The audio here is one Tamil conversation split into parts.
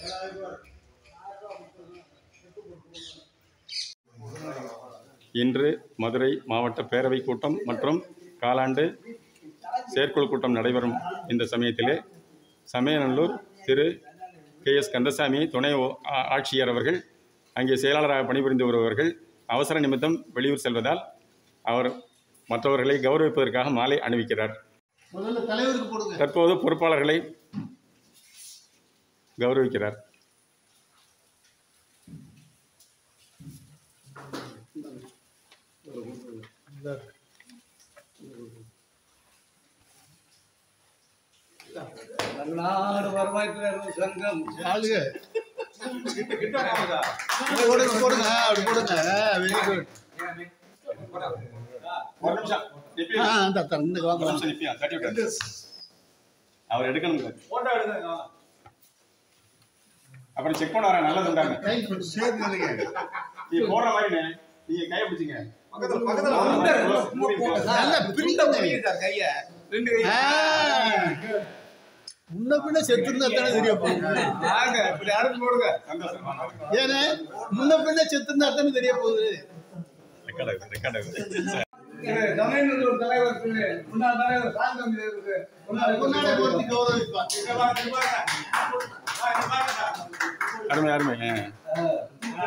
இன்று மதுரை மாவட்ட பேரவை கூட்டம் மற்றும் காலாண்டு செயற்குழு கூட்டம் நடைபெறும் இந்த சமயத்திலே சமயநல்லூர் திரு கே எஸ் கந்தசாமி துணை ஓ- ஆ- ஆட்சியர் அவர்கள் அங்கே செயலாளராக பணிபுரிந்து வருபவர்கள் அவசர நிமித்தம் வெளியூர் செல்வதால் அவர் மற்றவர்களை கௌரவிப்பதற்காக மாலை அணிவிக்கிறார் முதல்ல தலைவருக்கு போடுங்க தற்போது பொறுப்பாளர்களை கௌரவிக்கிறார் தமிழ்நாடு வருவாய்த்துறை சங்கம் ஆளுங்க போடுங்க போடுங்க அப்படி போடுங்க வெரி குட் ஒரு நிமிஷம் ஆ அந்த அக்கா, இந்த வாங்க வாங்க. நிப்பியா தட்டி விட்டாரு. அவர் எடுக்கணும் அப்புறம் செக் பண்ண வரேன் நல்லது உண்டாங்க கை கொஞ்சம் சேர்த்து நில்லுங்க. நீங்க போடுற மாதிரி நீங்க கையை பிடிச்சிங்க நல்லா பிரிங்க கைய ரெண்டு ஆ. முன்ன பின்ன செத்துருந்தா தானே தெரிய போகுது ஆக இப்படி அடுத்து போடுங்க ஏன்னா முன்ன பின்ன செத்துருந்தா தானே தெரிய போகுது ரெக்கார்ட் ஆகுது ரெக்கார்ட் ஆகுது இது தமிழ்நாடு தலைவர் திரு முன்னாள் தலைவர் சாந்தம் இருக்கு முன்னாடி போட்டு கௌரவிப்பா அருமை அருமை ஆ.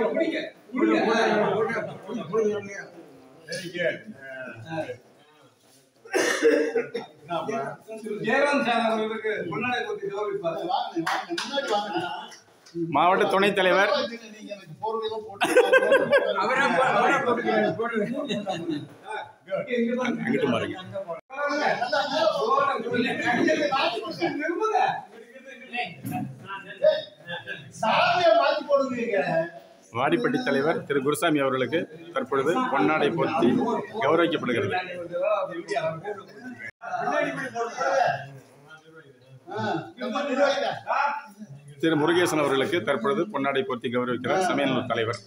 ஜெயராம் சார் அவர்களுக்கு முன்னாடி கொத்தி கௌரவிப்பார் வாங்க வாங்க முன்னாடி வாங்க மாவட்ட துணைத் தலைவர் நீங்க எனக்கு போர்வையெல்லாம் போட்டு அங்கிட்டு மாறுங்க நல்லா மேல போடுங்க. சாமியை மாத்தி போடுவீங்க வாடிப்பட்டி தலைவர் திரு குருசாமி அவர்களுக்கு தற்பொழுது பொன்னாடை போர்த்தி கௌரவிக்கப்படுகிறது ஆ, நம்ம நிர்வாகிங்க. திரு முருகேசன் அவர்களுக்கு தற்பொழுது பொன்னாடை போர்த்தி கௌரவிக்கிறார் சமயநல்லூர் தலைவர்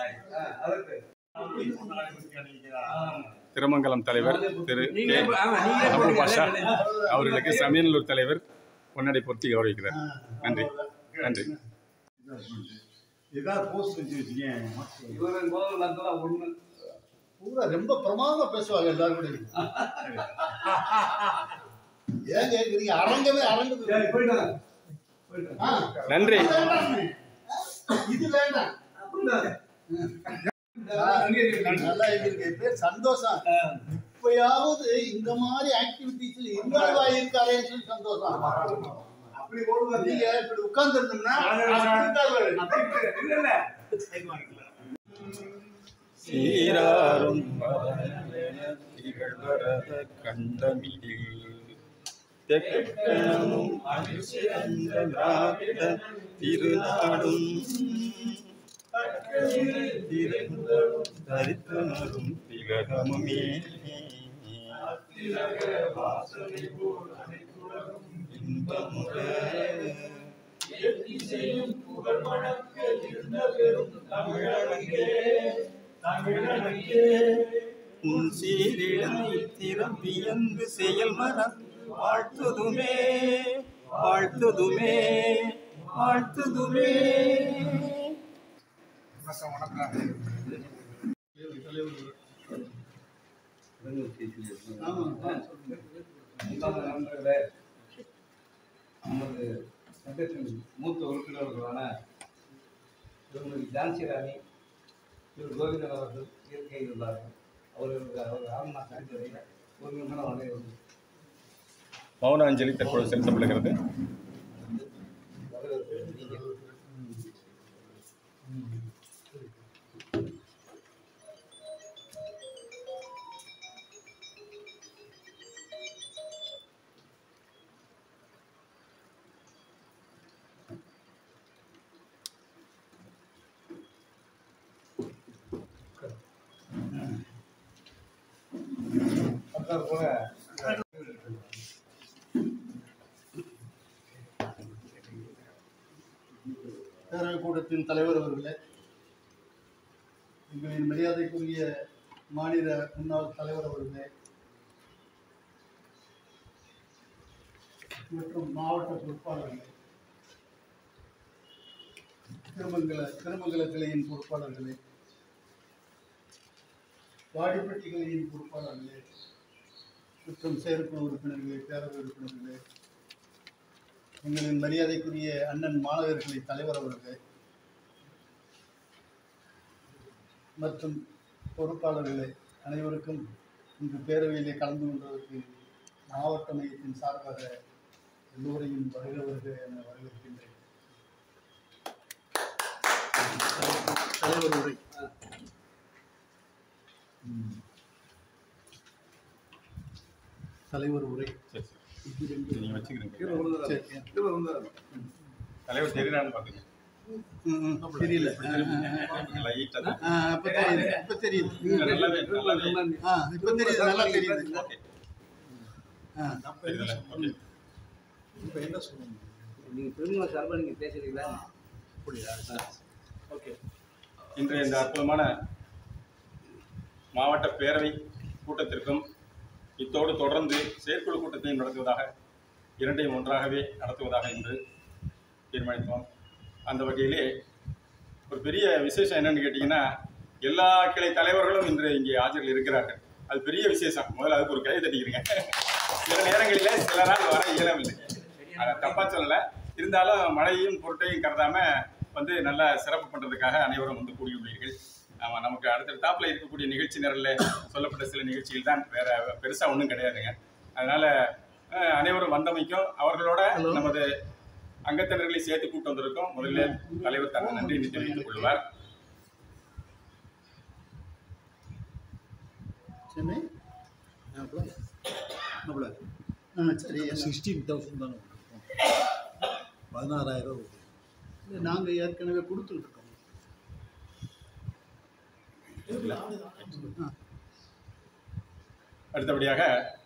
திருமங்கலம் தலைவர் திரு கே அபு பாஷா அவர்களுக்கு சமயநல்லூர் தலைவர் பொன்னாடை போர்த்தி கௌரவிக்கிறார் நன்றி நன்றி ஏதாவது போஸ்ட் வச்சு வச்சுக்கேன் இவரு போது நல்லா ஒண்ணு பூரா ரொம்ப பிரமாதமா பேசுவாங்க எல்லாரும் கூட ஏன் கேக்குறீங்க அரங்கமே அரங்குது சரி போயிட்டு வாங்க. போயிட்டு ஆ, வாங்க. நன்றி இது வேண்டாம் நல்லா இருக்கு பேர் சந்தோஷம் இப்பயாவது இந்த மாதிரி ஆக்டிவிட்டிஸ் இன்வால்வ் ஆகியிருக்காரேன்னு சொல்லி சந்தோஷம் அப்படி போடுவாங்க நீங்க இப்படி உட்கார்ந்து இருந்தோம்னா இல்ல இல்ல சீராரும் திகழ்வரத கண்டமிழில் தெக்கணமும் அரிசிறந்த திராவிட திருநாடும் தரித்தனரும் திலகமுமே இன்பமுற உன் சீரிழமை திறம்பியந்து செயல் மனம் வாழ்த்துதுமே வாழ்த்துதுமே வாழ்த்துதுமே அன்பான நண்பர்களே நமது சங்கத்தின் மூத்த உறுப்பினர்களான திருமதி ஜான்சி ராணி திரு கோவிந்தன் அவர்கள் இயற்கை இருந்தார்கள் அவர்களுக்கு அவர் ஆன்மா சாய்ந்ததை ஒரு நிமிடம் வரையும் மௌன அஞ்சலி தற்பொழுது செலுத்தப்படுகிறது அப்புறம் கூட பேரவை கூட்டத்தின் தலைவர் அவர்களே எங்களின் மரியாதைக்குரிய மாநில முன்னாள் தலைவர் அவர்களே மற்றும் மாவட்ட பொறுப்பாளர்களே திருமங்கல திருமங்கல கிளையின் பொறுப்பாளர்களே வாடிப்பட்டி கிளையின் பொறுப்பாளர்களே மற்றும் செயற்குழு உறுப்பினர்களே பேரவை உறுப்பினர்களே எங்களின் மரியாதைக்குரிய அண்ணன் மாணவர்களை தலைவர் அவர்களே மற்றும் பொறுப்பாளர்களே அனைவருக்கும் இன்று பேரவையிலே கலந்து கொண்டதற்கு மாவட்ட மையத்தின் சார்பாக எல்லோரையும் வருக வருக என வரவேற்கின்றேன் தலைவர் உரை தலைவர் உரை சரி சரி நீங்கள் வச்சுக்கிறீங்க சரி. தலைவர் தெரியுறான்னு பார்த்துங்க ம், ம், தெரியல லைட்டாக ஆ, இப்ப தெரியுது இப்ப தெரியுது நல்லாவே நல்லாவே ஆ இப்ப தெரியுது நல்லா தெரியுது ஓகே ஆ தெரியுதுல்ல ஓகே இப்ப என்ன சொல்லணும் நீங்கள் திரும்ப சார்பாக நீங்கள் பேசுறீங்களா ஓகே இன்றைய இந்த அற்புதமான மாவட்ட பேரவை கூட்டத்திற்கும் இத்தோடு தொடர்ந்து செயற்குழு கூட்டத்தையும் நடத்துவதாக இரண்டையும் ஒன்றாகவே நடத்துவதாக இன்று தீர்மானித்தோம் அந்த வகையிலே ஒரு பெரிய விசேஷம் என்னன்னு கேட்டிங்கன்னா எல்லா கிளை தலைவர்களும் இன்று இங்கே ஆஜரில் இருக்கிறார்கள் அது பெரிய விசேஷம் முதல்ல அதுக்கு ஒரு கை தட்டிக்கிறீங்க சில நேரங்களிலே சிலரால் வர இயலவில்லை அதை தப்பா சொல்லலை இருந்தாலும் மழையும் பொருட்டையும் கருதாம வந்து நல்லா சிறப்பு பண்றதுக்காக அனைவரும் வந்து கூடியுள்ளீர்கள் ஆமா நமக்கு அடுத்த டாப்ல இருக்கக்கூடிய நிகழ்ச்சி நிரலில் சொல்லப்பட்ட சில நிகழ்ச்சிகள் தான் வேற பெருசா ஒன்றும் கிடையாதுங்க அதனால அஹ், அனைவரும் வந்தமைக்கும் அவர்களோட நமது அங்கத்தினர்களை சேர்த்து கூட்டு வந்திருக்கோம் முதல்ல தலைவர் தனது நன்றி தெரிவித்துக் கொள்வார் சென்னை ஆ சரி சிக்ஸ்டீன் தௌசண்ட் தானே பதினாறாயிரம் ரூபா இல்ல, நாங்க ஏற்கனவே கொடுத்துட்டு இருக்கோம் அடுத்தபடியாக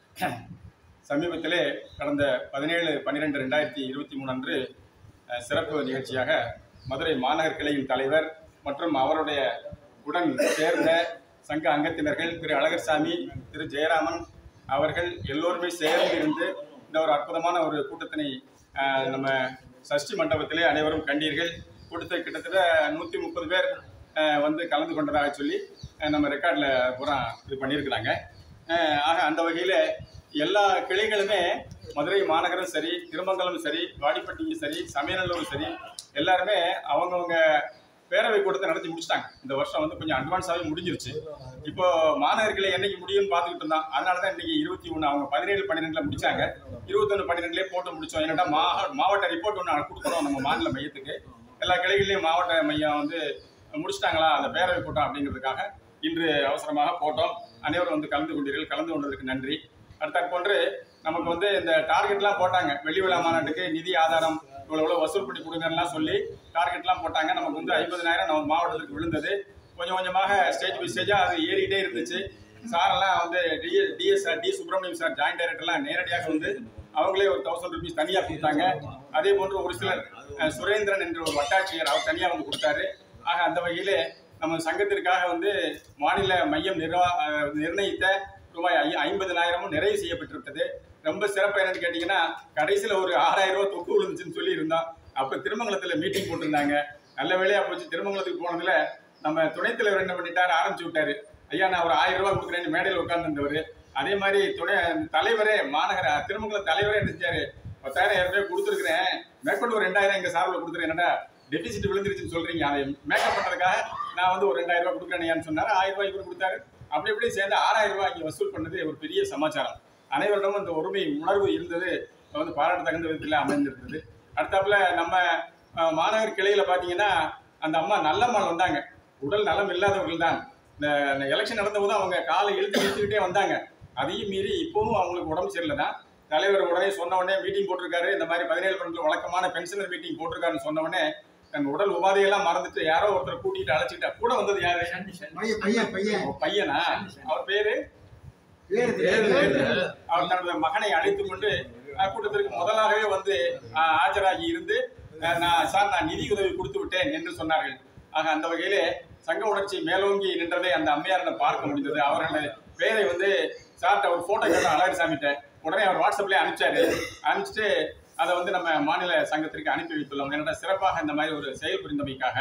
சமீபத்திலே கடந்த பதினேழு பன்னிரெண்டு ரெண்டாயிரத்தி இருபத்தி மூணு அன்று அஹ், சிறப்பு நிகழ்ச்சியாக மதுரை மாநகர் கிளையின் தலைவர் மற்றும் அவருடைய உடன் சேர்ந்த சங்க அங்கத்தினர்கள் திரு அழகர்சாமி திரு ஜெயராமன் அவர்கள் எல்லோருமே சேர்ந்து இருந்து இந்த ஒரு அற்புதமான ஒரு கூட்டத்தினை அஹ், நம்ம சஷ்டி மண்டபத்திலே அனைவரும் கண்டீர்கள் கூட்டத்தை கிட்டத்தட்ட நூற்றி முப்பது பேர் அஹ், வந்து கலந்து கொண்டதாக சொல்லி அஹ், நம்ம ரெக்கார்டில் பூரா இது பண்ணியிருக்கிறாங்க அஹ், ஆக அந்த வகையில் எல்லா கிளைகளுமே மதுரை மாநகரம் சரி திருமங்கலம் சரி வாடிப்பட்டியும் சரி சமயநல்லூரும் சரி எல்லாருமே அவங்கவங்க பேரவை கூட்டத்தை நடத்தி முடிச்சிட்டாங்க இந்த வருஷம் வந்து கொஞ்சம் அட்வான்ஸாகவே முடிஞ்சிருச்சு இப்போ மாநகர் கிளை என்னைக்கு முடியும்னு பார்த்துக்கிட்டு இருந்தோம் அதனால தான் இன்னைக்கு இருபத்தி ஒன்று அவங்க பதினேழு பன்னிரெண்டுல முடிச்சாங்க இருபத்தொன்று பன்னிரெண்டுலேயே போட்டு முடிச்சோம் என்னடா மா மாவட்ட ரிப்போர்ட் ஒன்று கொடுக்குறோம் நம்ம மாநில மையத்துக்கு எல்லா கிளைகள்லையும் மாவட்ட மையம் வந்து முடிச்சிட்டாங்களா அந்த பேரவை கூட்டம் அப்படிங்கிறதுக்காக இன்று அவசரமாக போட்டோம் அனைவரும் வந்து கலந்து கொண்டீர்கள் கலந்து கொண்டதற்கு நன்றி அடுத்த போன்று நமக்கு வந்து இந்த டார்கெட்லாம் போட்டாங்க வெள்ளி விழா மாநாட்டுக்கு நிதி ஆதாரம் இவ்வளோ இவ்வளோ வசூல் பண்ணி கொடுங்கலாம் சொல்லி டார்கெட்லாம் போட்டாங்க நமக்கு வந்து ஐம்பதனாயிரம் நம்ம மாவட்டத்துக்கு விழுந்தது கொஞ்சம் கொஞ்சமாக ஸ்டேஜ் பை ஸ்டேஜாக அது ஏறிட்டே இருந்துச்சு சாரெல்லாம் வந்து டிஎ TS T Subramaniam sir joint டைரக்டர்லாம் நேரடியாக வந்து அவங்களே ஒரு தௌசண்ட் ருபீஸ் தனியாக கொடுத்தாங்க அதே போன்று ஒரு சிலர் அஹ், சுரேந்திரன் என்ற ஒரு வட்டாட்சியர் அவர் தனியாக வந்து கொடுத்தாரு ஆக அந்த வகையிலே நம்ம சங்கத்திற்காக வந்து மாநில மையம் நிர்வா அஹ், நிர்ணயித்த ரூபாய் ஐ ஐம்பதனாயிரமும் நிறைவு செய்யப்பட்டிருக்கிறது ரொம்ப சிறப்பு என்னன்னு கேட்டிங்கன்னா கடைசியில் ஒரு ஆறாயிரம் ரூபாய் தொக்கு விழுந்துச்சுன்னு சொல்லி இருந்தோம் அப்போ திருமங்கலத்தில் மீட்டிங் போட்டிருந்தாங்க நல்ல வேலையா போச்சு திருமங்கலத்துக்கு போனதுல நம்ம துணைத் தலைவர் என்ன பண்ணிட்டாரு ஆரம்பிச்சு விட்டாரு ஐயா நான் ஒரு ஆயிரம் ரூபாய் கொடுக்குறேன்னு மேடையில் உட்கார்ந்துருந்தவர் அதே மாதிரி துணை தலைவரே மாநகர திருமங்கல தலைவரே என்ன செஞ்சாரு பத்தாயிரம் ஏற்கனவே கொடுத்துருக்கிறேன் மேற்கொண்டு ஒரு ரெண்டாயிரம் எங்க சார்பில் கொடுத்துருக்கேன் என்னடா டெபிசிட் விழுந்துருச்சுன்னு சொல்றீங்க அதை மேக்கப் பண்றதுக்காக நான் வந்து ஒரு ரெண்டாயிரம் ரூபாய் கொடுக்குறேன்னு சொன்னாரு ஆயிரம் ரூபாய் இவர் கொடுத்தாரு அப்படி இப்படி சேர்ந்து ஆறாயிரம் ரூபாய் இங்கே வசூல் பண்ணது ஒரு பெரிய சமாச்சாரம் அனைவரிடமும் இந்த ஒருமை உணர்வு இருந்தது வந்து பாராட்டு தகுந்த விதத்தில் அமைந்திருந்தது அடுத்தாப்புல நம்ம அஹ், மாநகர் கிளையில பாத்தீங்கன்னா அந்த அம்மா நல்லம்மாள் வந்தாங்க உடல் நலம் இல்லாதவர்கள் தான் இந்த எலெக்ஷன் நடந்தபோது அவங்க காலை இழுத்து இழுத்துக்கிட்டே வந்தாங்க அதையும் மீறி இப்பவும் அவங்களுக்கு உடம்பு சரியில்லை தான் தலைவர் உடனே சொன்ன உடனே மீட்டிங் போட்டிருக்காரு இந்த மாதிரி பதினேழு பன்னெண்டு வழக்கமான பென்ஷனர் மீட்டிங் போட்டிருக்காருன்னு சொன்ன உடனே தன் உடல் உபாதையெல்லாம் மறந்துட்டு யாரோ ஒருத்தர் கூட்டிட்டு அழைச்சிட்டா கூட வந்தது யாரு பையன் பையன் பையன் அவர் பையனா அவர் பேரு அவர் தனது மகனை அழைத்துக் கொண்டு அஹ், கூட்டத்திற்கு முதலாகவே வந்து அஹ், ஆஜராகி இருந்து அஹ், நான் சார் நான் நிதி உதவி கொடுத்து விட்டேன் என்று சொன்னார்கள் ஆக அந்த வகையிலே சங்க உணர்ச்சி மேலோங்கி நின்றதை அந்த அம்மையாரை பார்க்க முடிந்தது அவர்களது பெயரை வந்து சார்ட்ட ஒரு போட்டோ கேட்டோம் அழகர் சாமிகிட்ட உடனே அவர் வாட்ஸ்அப்லேயே அனுப்பிச்சாரு அனுப்பிச்சிட்டு அதை வந்து நம்ம மாநில சங்கத்திற்கு அனுப்பி வைத்துள்ளோம் என்னடா சிறப்பாக இந்த மாதிரி ஒரு செயல் புரிந்தமைக்காக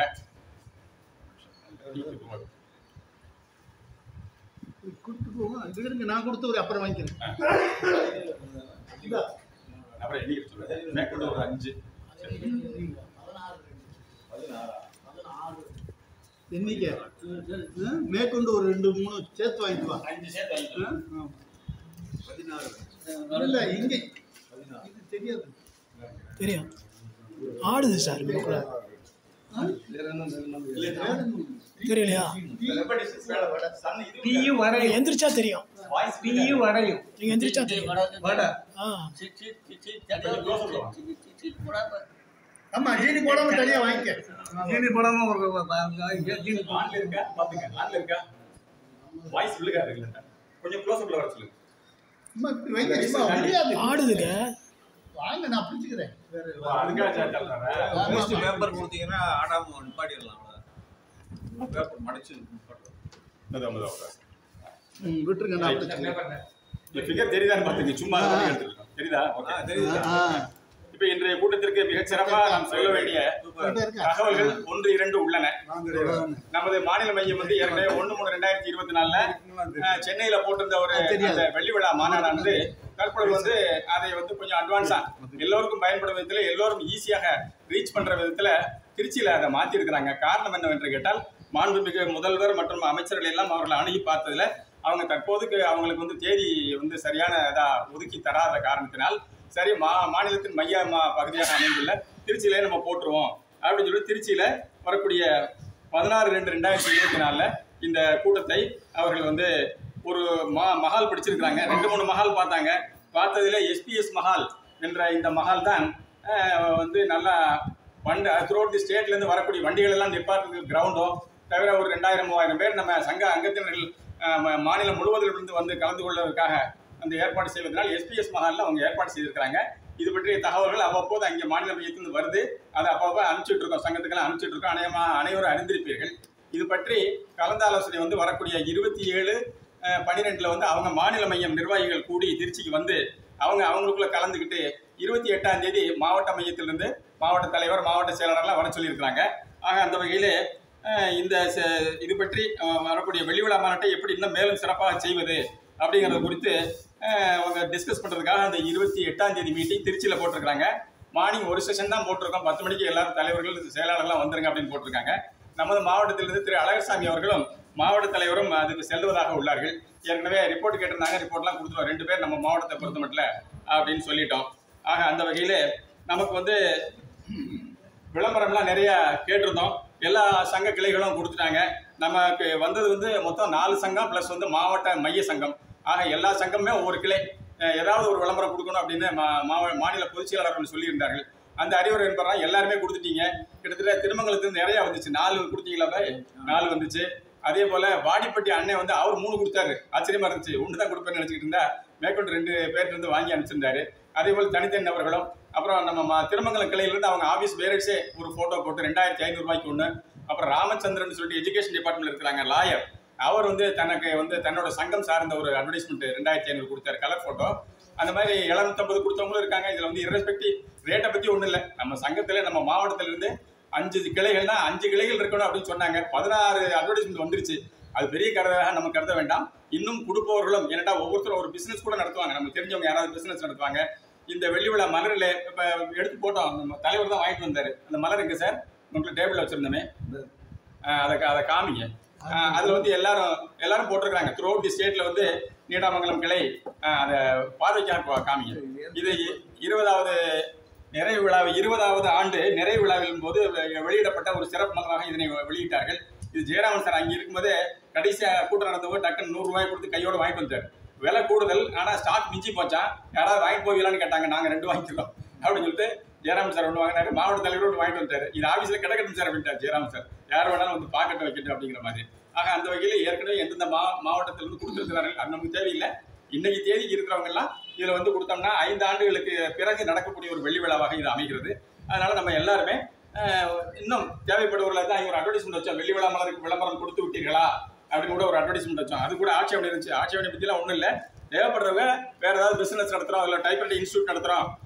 கொடுத்துட்டு போங்க இது இருங்க நான் கொடுத்து ஒரு அப்புறம் வாங்கிக்கிறேன் இந்தா. அப்புறம் எண்ணிக்கை சொல்லுங்க மேற்கொண்டு ஒரு அஞ்சு எண்ணிக்கை ஆ? மேற்கொண்டு ஒரு ரெண்டு மூணு சேர்த்து வாங்கிட்டு வா அஞ்சு சேர்த்து வாங்கிக்கலாம். ஆ? இல்ல இங்க இது தெரியாது தெரியும் ஆடுது சார் ஆ? வேற என்ன வேற என்ன? இல்ல, வேற ஒண்ணும் தெரியலையா ரொம்ப distance வேலை வேலை. சன் இது டீயும் வரையும் எந்திரிச்சா தெரியும் வாய்ஸ் டீயும் வரையும் நீங்க எந்திரிச்சா தெரியும் வடை ஆ ஆமா ஜீனி போடாம தனியா வாங்கிக்க ஜீனி போடாம ஒரு ப- ப- ஜீனி ஆன்ல இருக்கா பாத்துங்க ஆன்ல இருக்கா வாய்ஸ் விழுகா இருக்குல்ல கொஞ்சம் க்ளோஸ் அப்ல வர சொல்லுங்க சும்மா இப்படி வைங்க சும்மா முடியாது ஆடுதுங்க வாங்க நான் பிடிச்சுக்கிறேன் வேற ஓ, அதுக்காக சார்ஜ் ஆகுறாரா? வேஸ்ட் பேப்பர் கொடுத்தீங்கன்னா ஆடாம நிப்பாட்டிடலாம் பேப்பர் மடிச்சு நிப்பாட்டலாம் மெதுவா, மெதுவா வர. ம், விட்டுருங்க நான் பிடிச்சுக்கிறேன் இந்த figure தெரியுதான்னு பாத்துங்க சும்மா அதை மட்டும் எடுத்துக்கலாம். தெரியுதா ஆ, தெரியுது ஆ, இப்ப இன்றைய கூட்டத்திற்கு மிகச் சிறப்பா நாம் சொல்ல வேண்டிய இங்க இருக்கா? தகவல்கள் ஒன்று இரண்டு உள்ளன வாங்க. நமது மாநில மையம் வந்து ஏற்கனவே ஒண்ணு மூணு ரெண்டாயிரத்தி இருபத்தி நாலுல அஹ், சென்னையில போட்டிருந்த ஒரு அது தெரியாது. அந்த வெள்ளி விழா மாநாடானது தற்பொழுது வந்து அதை வந்து கொஞ்சம் அட்வான்ஸா எல்லோருக்கும் பயன்படும் விதத்துல எல்லோரும் ஈஸியாக ரீச் பண்ற விதத்துல திருச்சியில அதை மாத்தி இருக்கிறாங்க காரணம் என்னவென்று கேட்டால் மாண்புமிகு முதல்வர் மற்றும் அமைச்சர்கள் எல்லாம் அவர்களை அணுகி பார்த்ததுல அவங்க தற்போதுக்கு அவங்களுக்கு வந்து தேதி வந்து சரியான இதா ஒதுக்கி தராத காரணத்தினால் சரி மா மாநிலத்தின் மைய மா- பகுதியாக அமைந்துள்ள திருச்சியிலே நம்ம போட்டுருவோம் அப்படின்னு சொல்லி திருச்சியில வரக்கூடிய பதினாறு ரெண்டு ரெண்டாயிரத்தி இருபத்தி நாலில் இந்த கூட்டத்தை அவர்கள் வந்து ஒரு மா மஹால் பிடிச்சிருக்கிறாங்க ரெண்டு மூணு மஹால் பார்த்தாங்க பார்த்ததுல எஸ்பிஎஸ் மஹால் என்ற இந்த மஹால் தான் அஹ், வந்து நல்லா வண்டி த்ரூஅவுட் தி ஸ்டேட்லேருந்து வரக்கூடிய வண்டிகள் எல்லாம் நிப்பாட்டுறதுக்கு கிரவுண்டும் தவிர ஒரு ரெண்டாயிரம் மூவாயிரம் பேர் நம்ம சங்க அங்கத்தினர்கள் அஹ், ம- மாநிலம் முழுவதிலிருந்து வந்து கலந்து கொள்வதற்காக அந்த ஏற்பாடு செய்வதனால் எஸ்பிஎஸ் மஹாலில் அவங்க ஏற்பாடு செய்திருக்கிறாங்க இது பற்றிய தகவல்கள் அவ்வப்போது அங்கே மாநில மையத்திலிருந்து வருது அதை அப்பப்போ அனுப்பிச்சுட்டு இருக்கோம் சங்கத்துக்கெல்லாம் அனுப்பிச்சுட்டு இருக்கோம் அநேகமாக அனைவரும் அறிந்திருப்பீர்கள் இது பற்றி கலந்தாலோசனை வந்து வரக்கூடிய இருபத்தி ஏழு பன்னிரெண்டில் வந்து அவங்க மாநில மையம் நிர்வாகிகள் கூடி திருச்சிக்கு வந்து அவங்க அவங்களுக்குள்ள கலந்துக்கிட்டு இருபத்தி எட்டாம் தேதி மாவட்ட மையத்திலிருந்து மாவட்ட தலைவர் மாவட்ட செயலாளர்லாம் வர சொல்லியிருக்கிறாங்க ஆக அந்த வகையிலே அஹ், இந்த ச- இது பற்றி அஹ், வரக்கூடிய வெள்ளி விழா மாநாட்டை எப்படி இன்னும் மேலும் சிறப்பாக செய்வது அப்படிங்கிறது குறித்து அஹ், அவங்க டிஸ்கஸ் பண்ணுறதுக்காக அந்த இருபத்தி எட்டாம் தேதி மீட்டிங் திருச்சியில் போட்டிருக்கிறாங்க மார்னிங் ஒரு செஷன் தான் போட்டிருக்கோம் பத்து மணிக்கு எல்லாரும் தலைவர்கள் செயலாளர்லாம் வந்துருங்க அப்படின்னு போட்டிருக்காங்க நமது மாவட்டத்திலிருந்து திரு அழகர்சாமி அவர்களும் மாவட்ட தலைவரும் அதுக்கு செல்வதாக உள்ளார்கள் ஏற்கனவே ரிப்போர்ட் கேட்டிருந்தாங்க ரிப்போர்ட்லாம் கொடுத்துருவோம் ரெண்டு பேர் நம்ம மாவட்டத்தை பொறுத்த மட்டும் அப்படின்னு சொல்லிட்டோம் ஆக அந்த வகையில் நமக்கு வந்து விளம்பரம்லாம் நிறைய கேட்டிருந்தோம் எல்லா சங்க கிளைகளும் கொடுத்துட்டாங்க நமக்கு வந்தது வந்து மொத்தம் நாலு சங்கம் ப்ளஸ் வந்து மாவட்ட மைய சங்கம் ஆக எல்லா சங்கமுமே ஒவ்வொரு கிளை அஹ் ஏதாவது ஒரு விளம்பரம் கொடுக்கணும் அப்படின்னு மா- மாவ- மாநில பொதுச் செயலாளர்கள் சொல்லியிருந்தார்கள் அந்த அறிவுரை என்பதா எல்லாருமே கொடுத்துட்டீங்க கிட்டத்தட்ட திருமங்கலத்துலேருந்து நிறைய வந்துச்சு நாலு கொடுத்தீங்களா பாய் நாலு வந்துச்சு அதே போல வாடிப்பட்டி அண்ணன் வந்து அவர் மூணு கொடுத்தாரு ஆச்சரியமா இருந்துச்சு ஒன்று தான் கொடுப்பேன்னு நினச்சிக்கிட்டு இருந்தா மேற்கொண்டு ரெண்டு பேர்ட்ட இருந்து வாங்கி அனுப்பிச்சிருந்தாரு அதே போல் தனித்தனி நபர்களும் அப்புறம் நம்ம ம- திருமங்கலம் கிளையிலிருந்து அவங்க ஆஃபீஸ் பேரட்ஸே ஒரு ஃபோட்டோ போட்டு ரெண்டாயிரத்தி ஐநூறுரூபாய்க்கு ஒன்று அப்புறம் ராமச்சந்திரன் சொல்லிட்டு எஜுகேஷன் டிபார்ட்மெண்ட் இருக்கிறாங்க லாயர் அவர் வந்து தனக்கு வந்து தன்னோட சங்கம் சார்ந்த ஒரு அட்வர்டைஸ்மெண்ட் ரெண்டாயிரத்தி ஐநூறு கொடுத்தாரு கலர் ஃபோட்டோ அந்த மாதிரி எழுநூத்தம்பது கொடுத்தவங்களும் இருக்காங்க இதில் வந்து இரஸ்பெக்டிவ் ரேட்டை பற்றி ஒன்றும் இல்லை நம்ம சங்கத்தில் நம்ம மாவட்டத்துல இருந்து அஞ்சு கிளைகள்னா அஞ்சு கிளைகள் இருக்கணும் அப்படின்னு சொன்னாங்க பதினாறு அட்வர்டைஸ்மெண்ட் வந்துருச்சு அது பெரிய கருதாக நம்ம கருத வேண்டாம் இன்னும் கொடுப்பவர்களும் ஏன்னா ஒவ்வொருத்தரும் ஒரு பிசினஸ் கூட நடத்துவாங்க நமக்கு தெரிஞ்சவங்க யாராவது பிசினஸ் நடத்துவாங்க இந்த வெள்ளி விழா மலரில் இப்போ எடுத்து போட்டோம் நம்ம தலைவர் தான் வாங்கிட்டு வந்தார் அந்த மலர் எங்க சார் உங்களுக்கு டேபிள் வச்சிருந்தோமே அஹ் அதை அதை காமிங்க அஹ் அதுல வந்து எல்லாரும் எல்லாரும் போட்டிருக்காங்க த்ரூ அவுட் தி ஸ்டேட்ல வந்து நீடாமங்கலம் கிளை அஹ் அதை பார்வைக்காக காமிங்க இது இ- இருபதாவது நிறைவு விழா இருபதாவது ஆண்டு நிறைவு விழாவின் போது வெ- வெளியிடப்பட்ட ஒரு சிறப்பு மலராக இதனை வெளியிட்டார்கள் இது ஜெயராமன் சார் அங்கே இருக்கும்போதே கடைசியா கூட்டம் நடந்தபோது டக்குன்னு நூறு ரூபாய் கொடுத்து கையோட வாங்கிட்டு வந்தார் விலை கூடுதல் ஆனா ஸ்டாக் மிஞ்சி போச்சான் யாராவது வாங்கிட்டு போவீங்களான்னு கேட்டாங்க நாங்க ரெண்டு வாங்கிக்கிறோம் அப்படின்னு சொல்லிட்டு ஜெயராமன் சார் ஒன்று வாங்கினாரு மாவட்ட தலைவர் ஒன்று வாங்கிட்டு வந்தாரு இது ஆஃபீஸில் கிடக்கட்டும் சார் அப்படின்ட்டார் ஜெயராமன் சார் யார் வேணாலும் வந்து பார்க்கட்டும் வைக்கட்டும் அப்படிங்கிற மாதிரி ஆக அந்த வகையில் ஏற்கனவே எந்தெந்த மா மாவட்டத்திலிருந்து கொடுத்துருக்கிறார்கள் அது நமக்கு தேவையில்லை இன்னைக்கு தேதிக்கு இருக்கிறவங்க எல்லாம் இதில் வந்து கொடுத்தோம்னா ஐந்து ஆண்டுகளுக்கு பிறகு நடக்கக்கூடிய ஒரு வெள்ளி விழாவாக இது அமைகிறது அதனால நம்ம எல்லாருமே அஹ், இன்னும் தேவைப்படுவர்கள் தான் ஒரு அட்வர்டைஸ்மெண்ட் வச்சோம் வெள்ளி விழா மலருக்கு விளம்பரம் கொடுத்து விட்டீர்களா அப்படின்னு கூட ஒரு அட்வர்டைஸ்மெண்ட் வச்சோம் அது கூட ஆட்சேபனை இருந்துச்சு ஆட்சேபனை பற்றிலாம் ஒன்றும் இல்லை தேவைப்படுறவங்க வேற ஏதாவது பிசினஸ் நடத்துறோம் அதில் டைப்ரைட்டிங் இன்ஸ்டியூட் நடத்துறோம்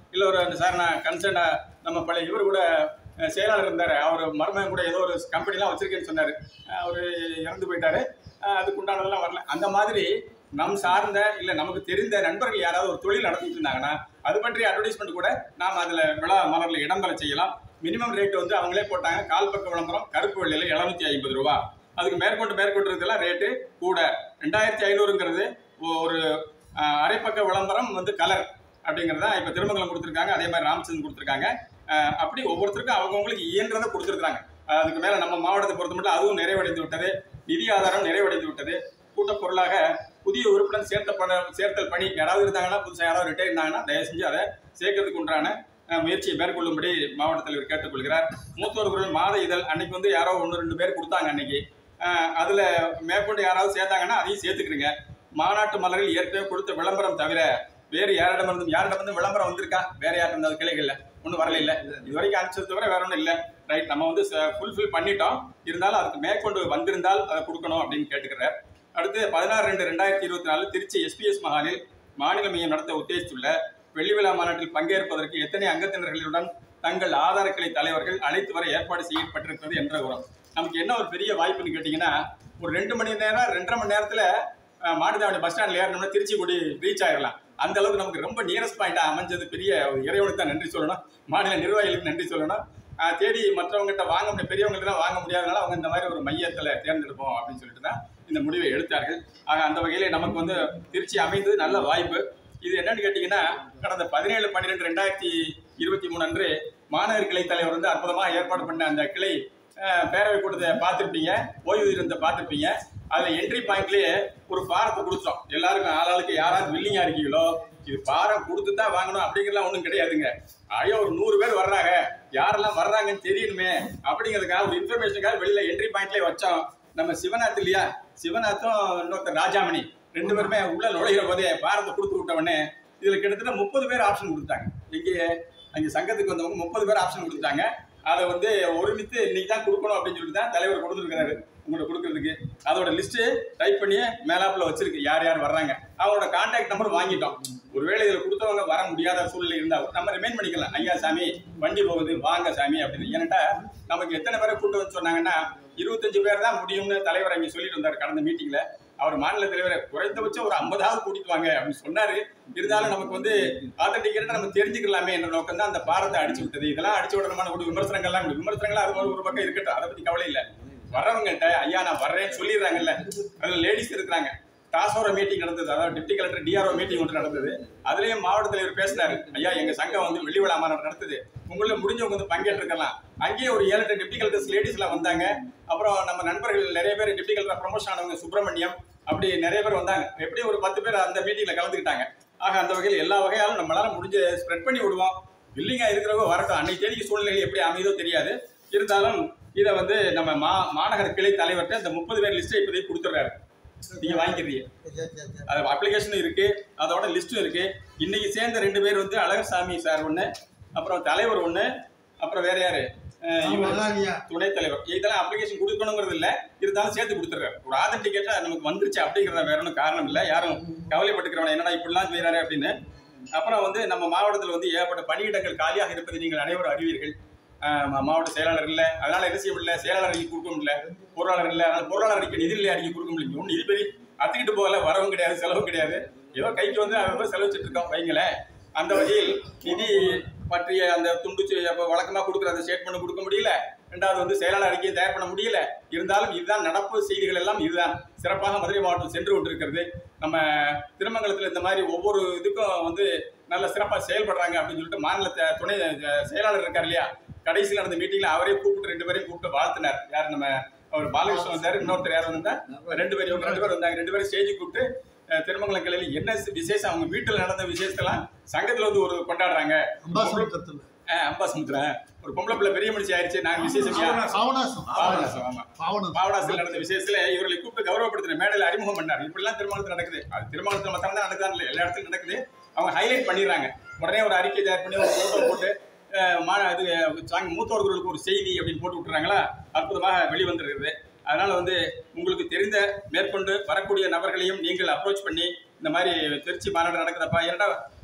இல்லை ஒரு அந்த சார் நான் கன்சர்னா நம்ம பழைய இவர் கூட அஹ், செயலாளர் இருந்தார் அவர் மருமகன் கூட ஏதோ ஒரு கம்பெனிலாம் வச்சிருக்கேன்னு சொன்னார் அவர் இறந்து போயிட்டாரு அஹ், அதுக்கு உண்டானதெல்லாம் வரல அந்த மாதிரி நம் சார்ந்த இல்லை நமக்கு தெரிந்த நண்பர்கள் யாராவது ஒரு தொழில் நடத்திட்டு இருந்தாங்கன்னா அது பற்றிய அட்வர்டைஸ்மெண்ட் கூட நாம் அதில் விழா மலரில் இடம்பெற செய்யலாம் மினிமம் ரேட் வந்து அவங்களே போட்டாங்க கால் பக்க விளம்பரம் கருப்பு வெள்ளையில் எழுநூத்தி ஐம்பது ரூபா அதுக்கு மேற்கொண்டு மேற்கொண்டு இருக்கிறதுலாம் ரேட்டு கூட ரெண்டாயிரத்தி ஐநூறுங்கிறது ஒரு அஹ், அரைப்பக்க விளம்பரம் வந்து கலர் அப்படிங்கிறது தான் இப்போ திருமங்கலம் கொடுத்துருக்காங்க அதே மாதிரி ராமச்சந்திரன் கொடுத்துருக்காங்க அஹ், அப்படி ஒவ்வொருத்தருக்கும் அவங்கவுங்களுக்கு இயன்றதை கொடுத்துருக்காங்க அதுக்கு மேலே நம்ம மாவட்டத்தை பொறுத்த மட்டும் அதுவும் நிறைவடைந்து விட்டது நிதி ஆதாரம் நிறைவடைந்து விட்டது கூட்டப் பொருளாக புதிய உறுப்பினர் சேர்த்தப்பட சேர்த்தல் பணி யாராவது இருந்தாங்கன்னா புதுசாக யாராவது ரிட்டையர் இருந்தாங்கன்னா தயவு செஞ்சு அதை சேர்க்கறதுக்கு உண்டான அஹ், முயற்சியை மேற்கொள்ளும்படி மாவட்ட தலைவர் கேட்டுக்கொள்கிறார் மூத்தோர் குரல் மாத இதழ் அன்னைக்கு வந்து யாரோ ஒன்று ரெண்டு பேர் கொடுத்தாங்க அன்னைக்கு அஹ், அதுல மேற்கொண்டு யாராவது சேர்த்தாங்கன்னா அதையும் சேர்த்துக்கிறீங்க மாநாட்டு மலரில் ஏற்கனவே கொடுத்த விளம்பரம் தவிர வேறு யாரிடமிருந்தும் யாரிடமிருந்து விளம்பரம் வந்திருக்கா வேற யாரும் அந்த கிளைகள்ல ஒன்றும் வரல இல்ல இது வரைக்கும் அனுப்பிச்சது தவிர வேற ஒன்றும் இல்லை ரைட் நம்ம வந்து ஃபுல்ஃபில் பண்ணிட்டோம் இருந்தாலும் அதுக்கு மேற்கொண்டு வந்திருந்தால் அதை கொடுக்கணும் அப்படின்னு கேட்டுக்கிறார் அடுத்து பதினாறு ரெண்டு ரெண்டாயிரத்தி இருபத்தி நாலு திருச்சி எஸ்பிஎஸ் மஹாலில் மாநில மையம் நடத்த உத்தேசித்துள்ள வெள்ளி விழா மாநாட்டில் பங்கேற்பதற்கு எத்தனை அங்கத்தினர்களுடன் தங்கள் ஆதார கிளை தலைவர்கள் அழைத்து வர ஏற்பாடு செய்யப்பட்டிருக்கிறது என்ற உரம் நமக்கு என்ன ஒரு பெரிய வாய்ப்புன்னு கேட்டிங்கன்னா ஒரு ரெண்டு மணி நேரம் ரெண்டரை மணி நேரத்தில் மாட்டுத்தாவணி பஸ் ஸ்டாண்டில் ஏறணும்னா திருச்சி கூடி ரீச் ஆயிடலாம் அந்த அளவுக்கு நமக்கு ரொம்ப நியரஸ்ட் பாயிண்டாக அமைஞ்சது பெரிய ஒரு இறைவனுக்கு தான் நன்றி சொல்லணும் மாநில நிர்வாகிகளுக்கு நன்றி சொல்லணும் ஆஹ் தேடி மற்றவங்ககிட்ட வாங்க முடியும் பெரியவங்கள்ட்ட வாங்க முடியாதனால அவங்க இந்த மாதிரி ஒரு மையத்தில் தேர்ந்தெடுப்போம் அப்படின்னு சொல்லிட்டு தான் இந்த முடிவை எடுத்தார்கள் ஆக அந்த வகையில் நமக்கு வந்து திருச்சி அமைந்தது நல்ல வாய்ப்பு இது என்னன்னு கேட்டிங்கன்னா கடந்த பதினேழு பன்னிரெண்டு ரெண்டாயிரத்தி இருபத்தி மூணு அன்று மாநகர் கிளை தலைவர் வந்து அற்புதமாக ஏற்பாடு பண்ண அந்த கிளை அஹ், பேரவை கூட்டத்தை பார்த்துருப்பீங்க ஓய்வு இருந்த பார்த்துருப்பீங்க அதில் என்ட்ரி பாயிண்ட்லேயே ஒரு பாரத்தை கொடுத்தோம் எல்லாருக்கும் ஆளாளுக்கு யாராவது வில்லிங்கா இருக்கீங்களோ இது பாரம் கொடுத்து தான் வாங்கணும் அப்படிங்கிறலாம் ஒன்றும் கிடையாதுங்க ஐயோ ஒரு நூறு பேர் வர்றாங்க யாரெல்லாம் வர்றாங்கன்னு தெரியணுமே அப்படிங்கிறதுக்காக ஒரு இன்ஃபர்மேஷனுக்காக வெளியில என்ட்ரி பாயிண்ட்லேயே வச்சோம் நம்ம சிவநாத் இல்லையா சிவநாத்தும் இன்னொருத்தர் ராஜாமணி ரெண்டு பேருமே உள்ள நுழைகிற போதே பாரத்தை கொடுத்து விட்ட உடனே இதுல கிட்டத்தட்ட முப்பது பேர் ஆப்ஷன் கொடுத்தாங்க இங்கே அங்கே சங்கத்துக்கு வந்தவங்க முப்பது பேர் ஆப்ஷன் கொடுத்தாங்க அதை வந்து ஒருமித்து இன்னைக்கு தான் கொடுக்கணும் அப்படின்னு சொல்லிட்டு தான் தலைவர் கொடுத்துருக்காரு உங்கள்ட்ட கொடுக்கறதுக்கு அதோட லிஸ்ட் டைப் பண்ணி மேலாப்ல வச்சிருக்கு யார் யார் வர்றாங்க அவங்களோட கான்டாக்ட் நம்பர் வாங்கிட்டோம் ஒருவேளை இதில் கொடுத்தவங்க வர முடியாத சூழ்நிலை இருந்தால் நம்ம ரிமைண்ட் பண்ணிக்கலாம் ஐயா சாமி வண்டி போகுது வாங்க சாமி அப்படின்னு ஏன்னாட்டா நமக்கு எத்தனை பேரை கூட்டு வந்து சொன்னாங்கன்னா இருபத்தஞ்சு பேர் தான் முடியும்னு தலைவர் அங்கே சொல்லிட்டு வந்தார் கடந்த மீட்டிங்ல அவர் மாநில தலைவரை குறைந்தபட்சம் ஒரு ஐம்பதாவது கூட்டிட்டு வாங்க அப்படின்னு சொன்னாரு இருந்தாலும் நமக்கு வந்து ஆத்தன்டிக்கேட்டா நம்ம தெரிஞ்சுக்கலாமே என்ற நோக்கம் தான் அந்த பாரத்தை அடிச்சு விட்டது இதெல்லாம் அடிச்சு விடணுமான ஒரு விமர்சனங்கள்லாம் உண்டு. விமர்சனங்கள்லாம் அது ஒரு- ஒரு பக்கம் இருக்கட்டும் அதை பத்தி கவலை இல்லை வர்றவங்ககிட்ட ஐயா நான் வர்றேன்னு சொல்லிடுறாங்கல்ல அதுல லேடிஸ் இருக்கிறாங்க டாஸோர மீட்டிங் நடந்தது அதாவது டிப்டி கலெக்டர் டிஆர்ஓ மீட்டிங் ஒன்று நடந்தது அதுலயும் மாவட்ட தலைவர் பேசினாரு ஐயா எங்க சங்கம் வந்து வெள்ளி விழா மாநாடு நடத்துது உங்கள முடிஞ்சவங்க வந்து பங்கேற்றிருக்கலாம் அங்கேயே ஒரு ஏழு எட்டு டிப்டி கலெக்டர்ஸ் லேடிஸ் எல்லாம் வந்தாங்க அப்புறம் நம்ம நண்பர்கள் நிறைய பேர் டிப்டி கலெக்டர் ப்ரமோஷன் ஆனவங்க சுப்பிரமணியம் அப்படி நிறைய பேர் வந்தாங்க எப்படி ஒரு பத்து பேர் அந்த மீட்டிங்ல கலந்துக்கிட்டாங்க ஆக அந்த வகையில் எல்லா வகையாலும் நம்மளால முடிஞ்ச ஸ்ப்ரெட் பண்ணி விடுவோம் வில்லிங்கா இருக்கிறவங்க வரட்டும் அன்னைக்கு தேதிக்கு சூழ்நிலை எப்படி அமைதோ தெரியாது இருந்தாலும் இதை வந்து நம்ம மா மாநகர கிளை தலைவர்கிட்ட இந்த முப்பது பேர் லிஸ்ட்டை இப்போதைக்கு கொடுத்துட்றாரு நீங்க வாங்கிக்கிறீங்க அது அப்ளிகேஷனும் இருக்கு அதோட லிஸ்ட்டும் இருக்கு இன்னைக்கு சேர்ந்த ரெண்டு பேர் வந்து அழகர்சாமி சார் ஒன்று அப்புறம் தலைவர் ஒன்று அப்புறம் வேற யாரு அஹ் இவரு துணைத் தலைவர் இதெல்லாம் அப்ளிகேஷன் கொடுக்கணுங்கிறது இல்ல இருந்தாலும் சேர்த்து கொடுத்துறாரு ஒரு ஆதன்டிகேட்டா நமக்கு வந்துருச்சு அப்படிங்கிறத வேற ஒன்றும் காரணம் இல்லை யாரும் கவலைப்பட்டுக்கிறவன என்னடா இப்படிலாம் செய்யறாரு அப்படின்னு அப்புறம் வந்து நம்ம மாவட்டத்தில் வந்து ஏகப்பட்ட பணியிடங்கள் காலியாக இருப்பதை நீங்கள் அனைவரும் அறிவீர்கள் ஆஹ் மா- மாவட்ட செயலாளர் இல்லை அதனால என்ன செய்ய முடியல செயலாளர் அறிக்கை கொடுக்க முடியல பொருளாளர் இல்லை அதனால பொருளாளர் அறிக்கை நிதி நிலை அறிக்கை கொடுக்க முடியல ஒன்றும் இது பெரிய அத்துக்கிட்டு போகல வரவும் கிடையாது செலவும் கிடையாது ஏதோ கைக்கு வந்து அவன் செலவச்சிட்டு இருக்கோம் வைங்களேன் அந்த வகையில் நிதி பற்றிய அந்த துண்டு செ- அப்ப வழக்கமா கொடுக்குற அந்த ஸ்டேட்மெண்ட் கொடுக்க முடியல ரெண்டாவது வந்து செயலாளர் அறிக்கையை தயார் பண்ண முடியல இருந்தாலும் இதுதான் நடப்பு செய்திகள் எல்லாம் இதுதான் சிறப்பாக மதுரை மாவட்டம் சென்று கொண்டிருக்கிறது நம்ம திருமங்கலத்தில் இந்த மாதிரி ஒவ்வொரு இதுக்கும் வந்து நல்ல சிறப்பாக செயல்படுறாங்க அப்படின்னு சொல்லிட்டு மாநில த- துணை அஹ், செயலாளர் இருக்கார் இல்லையா கடைசியில் நடந்த மீட்டிங்ல அவரே கூப்பிட்டு ரெண்டு பேரையும் கூப்பிட்டு வாழ்த்தினார் யார் நம்ம அவர் பாலகிருஷ்ணன் வந்தார் இன்னொருத்தர் யார் வந்தா ரெண்டு பேரும் இவங்க ரெண்டு பேரும் வந்தாங்க ரெண்டு பேரும் ஸ்டேஜுக்கு கூப்பிட்டு அஹ், திருமங்கலம் கிளையில் என்ன விசேஷம் அவங்க வீட்டில் நடந்த விசேஷத்தெல்லாம் சங்கத்தில் வந்து ஒரு கொண்டாடுறாங்க அம்பாசமுத்திரத்துல அஹ், அம்பாசமுத்திரம் ஒரு பொம்பளை பிள்ளை பெரிய மனுஷி ஆயிடுச்சு நாங்கள் விசேஷம் பாவனாசம் பாவனாசம் ஆமா பாவனாசம் பாவனாசில் நடந்த விசேஷத்துல இவர்களை கூப்பிட்டு கௌரவப்படுத்தின மேடையில் அறிமுகம் பண்ணார் இப்படிலாம் திருமணத்தில் நடக்குது அது திருமணத்தில் மத்தம் தான் நடக்குதா இல்லை எல்லா இடத்துலையும் நடக்குது அவங்க ஹைலைட் பண்ணிடுறாங்க உடனே ஒரு அறிக்கை தயார் பண்ணி ஒரு போட்டோ போட்டு அஹ், மா இது சாங் மூத்தவர்களுக்கு ஒரு செய்தி அப்படின்னு போட்டு விட்டுறாங்களா அற்புதமாக வெளிவந்திருக்கிறது அதனால வந்து உங்களுக்கு தெரிந்த மேற்கொண்டு வரக்கூடிய நபர்களையும் நீங்கள் அப்ரோச் பண்ணி இந்த மாதிரி திருச்சி மாநாடு நடக்குதப்பா ஏன்னா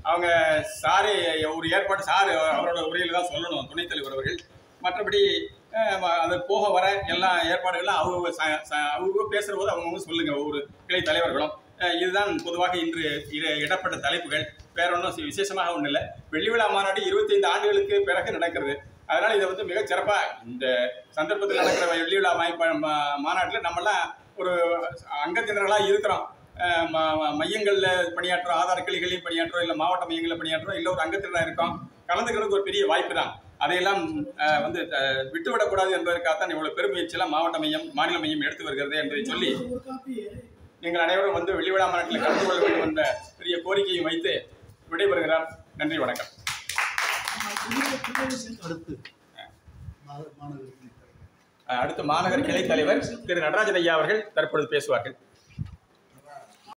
அவங்க சாரு ஒரு ஏற்பாடு சாரு அவரோட உரையில் தான் சொல்லணும் துணைத் தலைவர் அவர்கள் மற்றபடி அஹ், ம- அது போக வர எல்லா ஏற்பாடுகளும் அவங்க ச- ச- அவங்க பேசுகிற போது அவங்கவுங்க சொல்லுங்க ஒவ்வொரு கிளை தலைவர்களும் அஹ், இதுதான் பொதுவாக இன்று இட- இடப்பட்ட தலைப்புகள் வேற ஒன்றும் விசேஷமாக ஒன்றும் இல்லை வெள்ளி விழா மாநாடு இருபத்தைந்து ஆண்டுகளுக்கு பிறகு நடக்கிறது அதனால இதை வந்து மிகச் சிறப்பா இந்த சந்தர்ப்பத்தில் நடக்கிற வெள்ளி விழா வாய்ப்பு மாநாட்டில் நம்மெல்லாம் ஒரு அங்கத்தினர்களாக இருக்கிறோம் அஹ் ம- ம- மையங்கள்ல பணியாற்றுறோம் ஆதார கிளைகளில் பணியாற்றுறோம் இல்லை மாவட்ட மையங்களில் பணியாற்றுறோம் இல்லை ஒரு அங்கத்தினராக இருக்கோம் கலந்துக்கிறதுக்கு ஒரு பெரிய வாய்ப்பு தான் அதையெல்லாம் அஹ், வந்து அஹ், விட்டுவிடக்கூடாது என்பதற்காகத்தான் இவ்வளவு பெருமுயற்சியெல்லாம் மாவட்ட மையம் மாநில மையம் எடுத்து வருகிறது என்பதை சொல்லி ஒரு காப்பி நீங்கள் அனைவரும் வந்து வெள்ளி விழா மாநாட்டில் கலந்து கொள்ள வேண்டும் என்ற பெரிய கோரிக்கையை வைத்து விடைபெறுகிறார் நன்றி வணக்கம் அடுத்து மா- மாணவர்களுக்கு அஹ், அடுத்து மாநகர கிளை தலைவர் திரு நடராஜன் ஐயா அவர்கள் தற்பொழுது பேசுவார்கள்